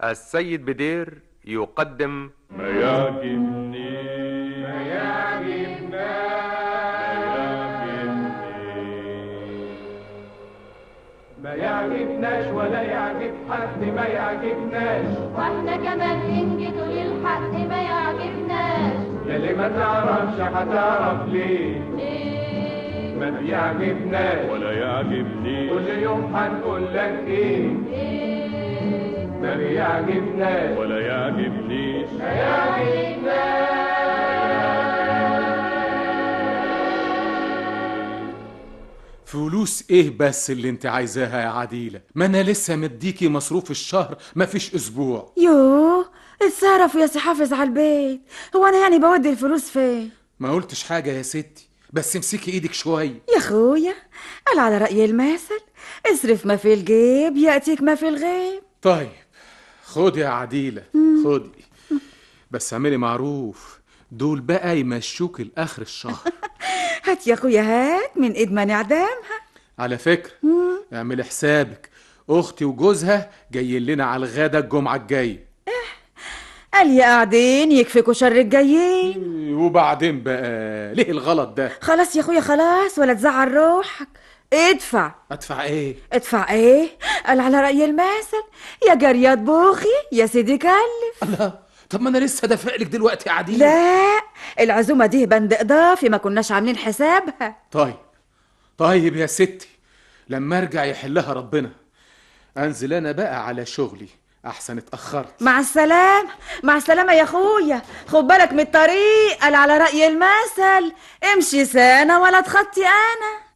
السيد بدير يقدم ما يعجبني ما ما يعجبناش ولا يعجب حد ما يعجبناش واحنا كمان ننجد للحق ما يعجبناش يلي ما تعرفش هتعرف ليه ليه ما بيعجبناش ولا يعجبني كل يوم هنقول لك ايه ليه ما بيعجبناش ولا يعجبنيش فلوس ايه بس اللي انت عايزاها يا عديلة ما انا لسه مديكي مصروف الشهر مفيش اسبوع يوه اتصرفوا يا سي حافظ على البيت هو انا يعني بودي الفلوس فين ما قلتش حاجة يا ستي بس امسكي ايدك شوية يا اخويا قال على رأي المثل اصرف ما في الجيب يأتيك ما في الغيب طيب خدي يا عديلة خدي بس اعملي معروف دول بقى يمشوك لاخر الشهر هات يا اخويا هات من ايد ما نعدمها على فكرة اعملي حسابك اختي وجوزها جايين لنا على الغدا الجمعة الجاية قال يا قاعدين يكفيكوا شر الجايين وبعدين بقى ليه الغلط ده خلاص يا اخويا خلاص ولا تزعل روحك ادفع ادفع ايه ادفع ايه قال على رأي المثل يا جريات بوخي يا سيدي كلف الله طب ما انا لسه دافع لك دلوقتي يا عديلة لا العزومة دي بند إضافي ما كناش عاملين حسابها طيب طيب يا ستي لما ارجع يحلها ربنا انزل انا بقى على شغلي احسن اتاخرت مع السلامة مع السلامة يا أخويا خد بالك من الطريق قال على رأي المثل امشي سنة ولا تخطي أنا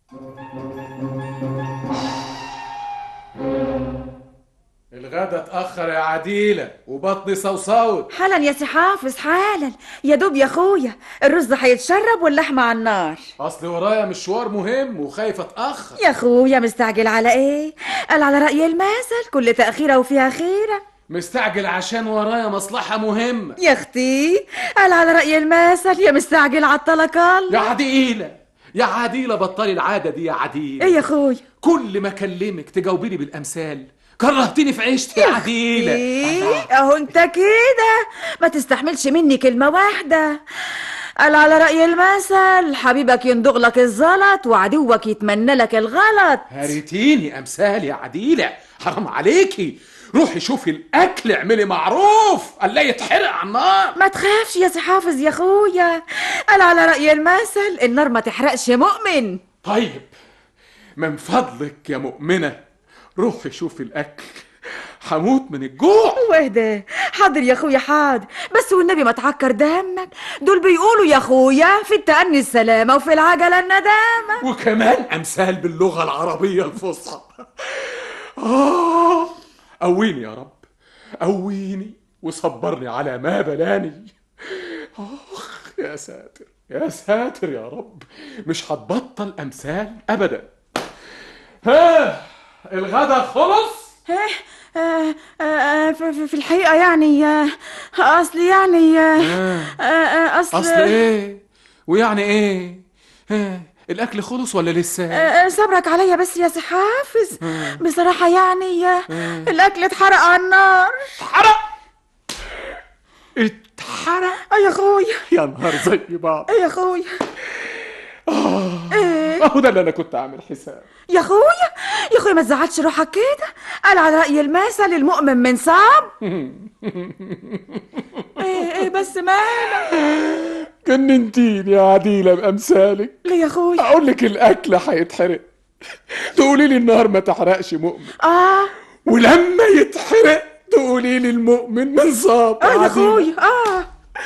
الغدا اتاخر يا عديله وبطني صوصوت حالا يا سي حافظ حالا يا دوب يا أخويا الرز هيتشرب واللحمة على النار اصل ورايا مشوار مهم وخايف اتاخر يا أخويا مستعجل على إيه قال على رأي المثل كل تأخيرة وفيها خيرة مستعجل عشان ورايا مصلحه مهمه يا اختي قال على رأي المثل يا مستعجل عطلك يا الله عديله يا عديله بطلي العاده دي يا عديله ايه يا اخويا كل ما اكلمك تجاوبيني بالامثال كرهتني في عيشتي يا عديله ايه اهو انت كده ما تستحملش مني كلمة واحدة قال على رأي المثل حبيبك يندغ لك الزلط وعدوك يتمنى لك الغلط هريتيني امثال يا عديله حرام عليكي روحي شوفي الاكل اعملي معروف الله يتحرق على النار ما تخافش يا سي حافظ يا اخويا قال على رأي المثل النار ما تحرقش مؤمن طيب من فضلك يا مؤمنة روحي شوفي الأكل هموت من الجوع واهدى حاضر يا اخويا حاضر بس والنبي ما تعكر دمك دول بيقولوا يا اخويا في التأني السلامة وفي العجلة الندامة وكمان أمثال باللغة العربية الفصحى آه قويني يا رب قويني وصبرني على ما بلاني آخ يا ساتر يا ساتر يا رب مش هتبطل أمثال أبدا ها الغدا خلص إيه، آه، آه، آه، في في- في الحقيقة يعني آه، أصل يعني آه، آه، آه، أصل أصل إيه ويعني إيه ها الأكل خلص ولا لسه آه، آه، صبرك عليا بس يا سي حافظ بصراحة يعني آه، الأكل اتحرق على النار اتحرق اتحرق أي يا أخويا يا نهار زي بعض أي يا أخويا إيه اهو ده اللي انا كنت عامل حساب يا أخويا يا أخويا ما تزعلش روحك كده قال على رأي المثل المؤمن من صعب إيه إيه بس مالك جننتيني يا عديلة بأمثالك ليه يا أخويا أقول لك الأكل هيتحرق تقولي لي النار ما تحرقش مؤمن آه ولما يتحرق تقولي لي المؤمن من صاب آه يا أخويا آه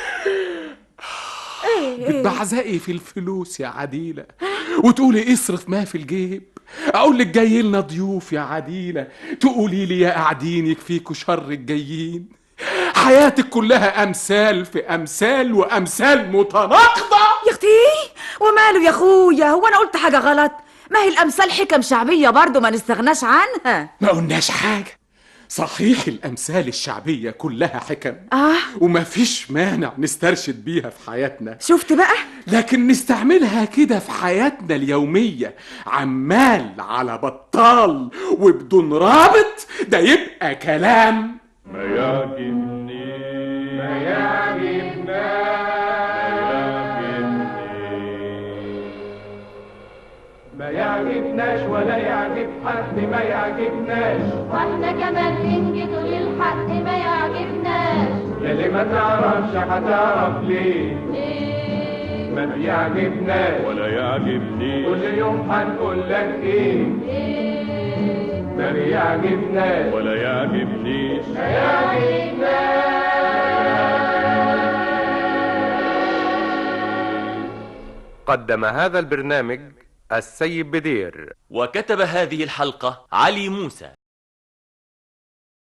بتبعزقي في الفلوس يا عديلة وتقولي اصرف ما في الجيب اقول لك جاي لنا ضيوف يا عديلة تقولي لي يا قاعدين يكفيكوا شر الجايين حياتك كلها امثال في امثال وامثال متناقضة يا اختي وماله يا اخويا هو انا قلت حاجه غلط ما هي الامثال حكم شعبيه برضو ما نستغناش عنها ما قلناش حاجة صحيح الامثال الشعبية كلها حكم اه وما فيش مانع نسترشد بيها في حياتنا شفت بقى لكن نستعملها كده في حياتنا اليومية عمال على بطال وبدون رابط ده يبقى كلام ما يعجبني ما ما يعجبناش ولا يعجب حد ما يعجبناش واحنا كمان ننجد للحق ما يعجبناش يلي ما تعرفش هتعرف ليه ليه ما بيعجبناش ولا يعجبني كل يوم هنقول لك ايه ليه ما بيعجبناش ولا يعجبنيش قدم هذا البرنامج السيد بدير وكتب هذه الحلقة علي موسى